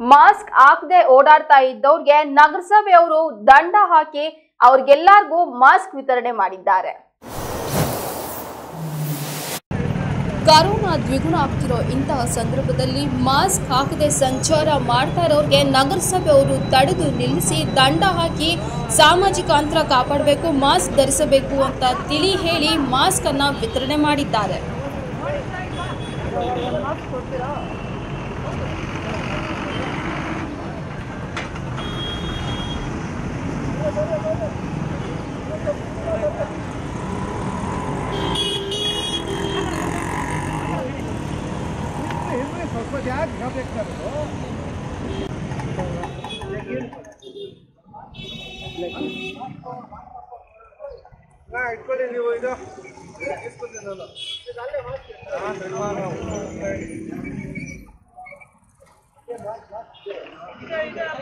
Mask ಹಾಕದೆ ಓಡಾಡ್ತಾ ಇದ್ದವ್ರಿಗೆ ನಗರಸಭೆಯವರು ದಂಡ ಹಾಕಿ ಅವ್ರಿಗೆಲ್ಲರಿಗೂ ಮಾಸ್ಕ್ ವಿತರಣೆ ಮಾಡಿದ್ದಾರೆ ಕರೋನಾ ದ್ವಿಗುಣ ಆಗ್ತಿರೋ ಇಂತಹ ಸಂದರ್ಭದಲ್ಲಿ ಮಾಸ್ಕ್ ಹಾಕದೆ ಸಂಚಾರ ಮಾಡ್ತಾ ಇರೋರಿಗೆ ನಗರಸಭೆಯವರು ತಡೆದು ನಿಲ್ಲಿಸಿ ದಂಡ ಹಾಕಿ ಸಾಮಾಜಿಕ ಅಂತರ ಕಾಪಾಡಬೇಕು ಮಾಸ್ಕ್ ಧರಿಸಬೇಕು ಅಂತ ತಿಳಿ ಹೇಳಿ ಮಾಸ್ಕ್ ಅನ್ನ ವಿತರಣೆ ಮಾಡಿದ್ದಾರೆ ಸ್ವಲ್ಪ ಯಾಕೆ ಗಾಬರಿ ಹಾ ಇಟ್ಕೊಳ್ಳಿ ನೀವು ಇದು ಇಸ್ಕೊಂಡೆ ನಾನು ಹಾ, ಸನ್ಮಾನ.